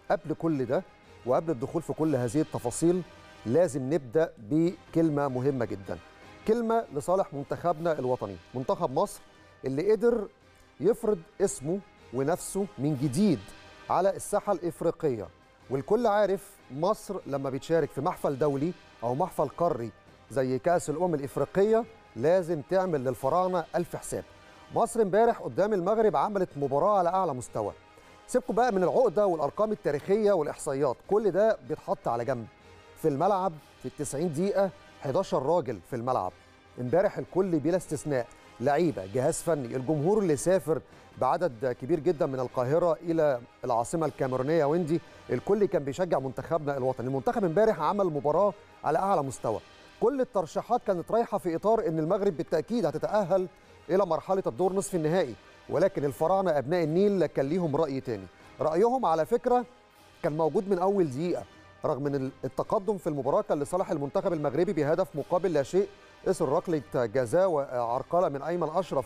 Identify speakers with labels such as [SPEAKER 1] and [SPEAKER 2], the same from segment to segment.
[SPEAKER 1] قبل كل ده وقبل الدخول في كل هذه التفاصيل لازم نبدا بكلمه مهمه جدا كلمه لصالح منتخبنا الوطني منتخب مصر اللي قدر يفرض اسمه ونفسه من جديد على الساحه الافريقيه والكل عارف مصر لما بتشارك في محفل دولي او محفل قاري زي كاس الامم الافريقيه لازم تعمل للفراعنه الف حساب مصر امبارح قدام المغرب عملت مباراه على اعلى مستوى سيبكم بقى من العقده والارقام التاريخيه والاحصائيات كل ده بيتحط على جنب في الملعب في ال 90 دقيقه 11 راجل في الملعب امبارح الكل بلا استثناء لعيبه جهاز فني الجمهور اللي سافر بعدد كبير جدا من القاهره الى العاصمه الكاميرونيه ويندي الكل كان بيشجع منتخبنا الوطني المنتخب امبارح عمل مباراه على اعلى مستوى كل الترشيحات كانت رايحه في اطار ان المغرب بالتاكيد هتتاهل الى مرحله الدور نصف النهائي ولكن الفراعنه ابناء النيل كان ليهم راي تاني رايهم على فكره كان موجود من اول دقيقه رغم ان التقدم في المباراه كان لصالح المنتخب المغربي بهدف مقابل لا شيء اثر ركله جزاء وعرقله من ايمن اشرف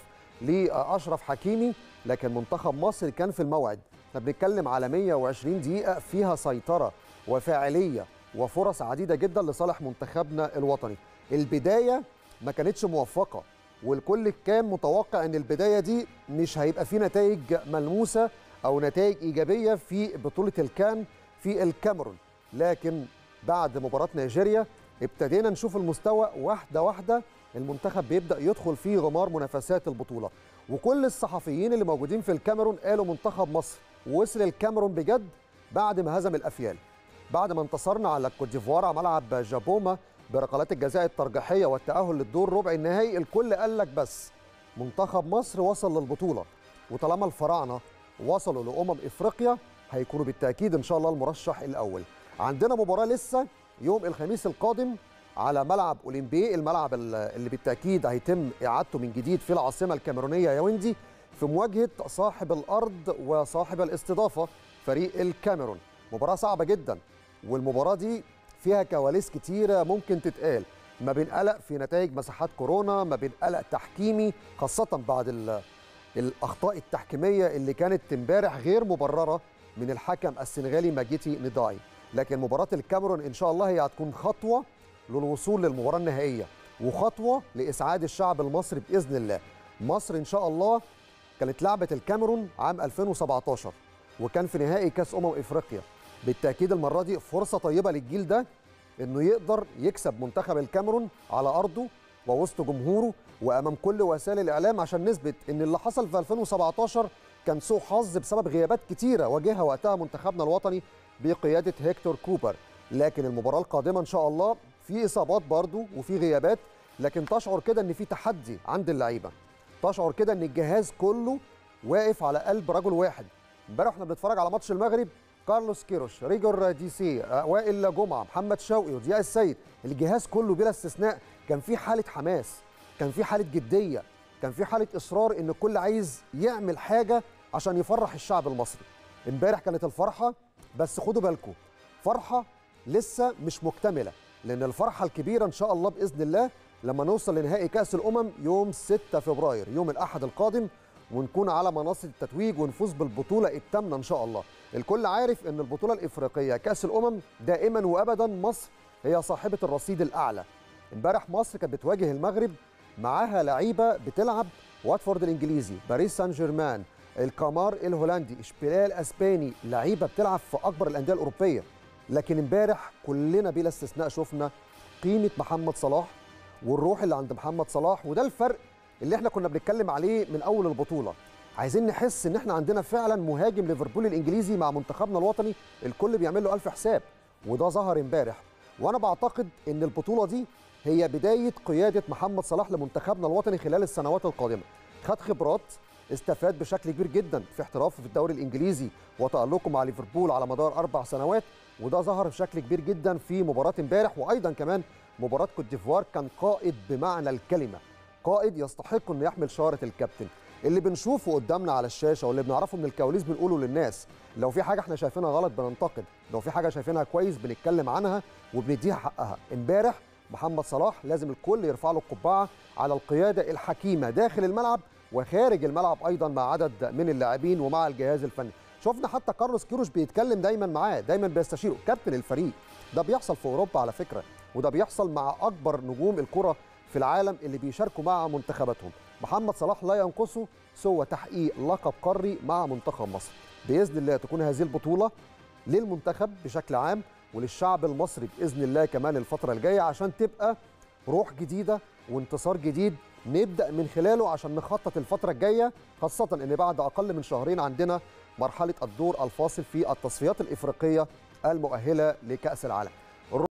[SPEAKER 1] لاشرف حكيمي لكن منتخب مصر كان في الموعد احنا بنتكلم على 120 دقيقه فيها سيطره وفاعليه وفرص عديده جدا لصالح منتخبنا الوطني البدايه ما كانتش موفقه والكل كان متوقع ان البدايه دي مش هيبقى في نتائج ملموسه او نتائج ايجابيه في بطوله الكان في الكاميرون لكن بعد مباراه نيجيريا ابتدينا نشوف المستوى واحده واحده المنتخب بيبدا يدخل في غمار منافسات البطوله وكل الصحفيين اللي موجودين في الكاميرون قالوا منتخب مصر وصل الكاميرون بجد بعد ما هزم الافيال بعد ما انتصرنا على الكوت ديفوار على ملعب جابوما بركلات الجزاء الترجيحيه والتاهل للدور ربع النهائي الكل قال لك بس منتخب مصر وصل للبطوله وطالما الفراعنه وصلوا لامم افريقيا هيكونوا بالتاكيد ان شاء الله المرشح الاول عندنا مباراه لسه يوم الخميس القادم على ملعب اولمبي الملعب اللي بالتاكيد هيتم اعادته من جديد في العاصمه الكاميرونيه ياوندي في مواجهه صاحب الارض وصاحب الاستضافه فريق الكاميرون مباراه صعبه جدا والمباراه دي فيها كواليس كتيره ممكن تتقال ما بين قلق في نتائج مساحات كورونا ما بين قلق تحكيمي خاصه بعد الاخطاء التحكيميه اللي كانت امبارح غير مبرره من الحكم السنغالي ماجيتي نداي لكن مباراه الكاميرون ان شاء الله هي هتكون خطوه للوصول للمباراه النهائيه وخطوه لاسعاد الشعب المصري باذن الله مصر ان شاء الله كانت لعبت الكاميرون عام 2017 وكان في نهائي كاس امم افريقيا بالتاكيد المره دي فرصه طيبه للجيل ده انه يقدر يكسب منتخب الكاميرون على ارضه ووسط جمهوره وامام كل وسائل الاعلام عشان نثبت ان اللي حصل في 2017 كان سوء حظ بسبب غيابات كتيره واجهها وقتها منتخبنا الوطني بقياده هيكتور كوبر لكن المباراه القادمه ان شاء الله في اصابات برضو وفي غيابات لكن تشعر كده ان في تحدي عند اللعيبه تشعر كده ان الجهاز كله واقف على قلب رجل واحد امبارح احنا بنتفرج على ماتش المغرب كارلوس كيروش ريجور ديسي وائل جمعه محمد شوقي وضياء السيد الجهاز كله بلا استثناء كان في حاله حماس كان في حاله جديه كان في حاله اصرار ان الكل عايز يعمل حاجه عشان يفرح الشعب المصري امبارح كانت الفرحه بس خدوا بالكم فرحه لسه مش مكتمله لان الفرحه الكبيره ان شاء الله باذن الله لما نوصل لنهائي كاس الامم يوم 6 فبراير يوم الاحد القادم ونكون على منصه التتويج ونفوز بالبطوله الثامنه ان شاء الله الكل عارف ان البطوله الافريقيه كاس الامم دائما وابدا مصر هي صاحبه الرصيد الاعلى امبارح مصر كانت بتواجه المغرب معاها لعيبه بتلعب واتفورد الانجليزي باريس سان جيرمان الكامار الهولندي اشبيليه الاسباني لعيبه بتلعب في اكبر الانديه الاوروبيه لكن امبارح كلنا بلا استثناء شفنا قيمه محمد صلاح والروح اللي عند محمد صلاح وده الفرق اللي احنا كنا بنتكلم عليه من اول البطوله عايزين نحس ان احنا عندنا فعلا مهاجم ليفربول الانجليزي مع منتخبنا الوطني الكل بيعمل له الف حساب وده ظهر امبارح وانا بعتقد ان البطوله دي هي بدايه قياده محمد صلاح لمنتخبنا الوطني خلال السنوات القادمه خد خبرات استفاد بشكل كبير جدا في احترافه في الدوري الانجليزي وتالقه مع ليفربول على مدار اربع سنوات وده ظهر بشكل كبير جدا في مباراه امبارح وايضا كمان مباراه كوت ديفوار كان قائد بمعنى الكلمه قائد يستحق انه يحمل شاره الكابتن اللي بنشوفه قدامنا على الشاشه واللي بنعرفه من الكواليس بنقوله للناس لو في حاجه احنا شايفينها غلط بننتقد لو في حاجه شايفينها كويس بنتكلم عنها وبنديها حقها امبارح محمد صلاح لازم الكل يرفع له القبعه على القياده الحكيمه داخل الملعب وخارج الملعب ايضا مع عدد من اللاعبين ومع الجهاز الفني شفنا حتى كارلوس كيروش بيتكلم دايما معاه دايما بيستشيره كابتن الفريق ده بيحصل في اوروبا على فكره وده بيحصل مع اكبر نجوم الكره في العالم اللي بيشاركوا مع منتخباتهم محمد صلاح لا ينقصه سوى تحقيق لقب قاري مع منتخب مصر باذن الله تكون هذه البطوله للمنتخب بشكل عام وللشعب المصري باذن الله كمان الفتره الجايه عشان تبقى روح جديده وانتصار جديد نبدا من خلاله عشان نخطط الفتره الجايه خاصه ان بعد اقل من شهرين عندنا مرحله الدور الفاصل في التصفيات الافريقيه المؤهله لكاس العالم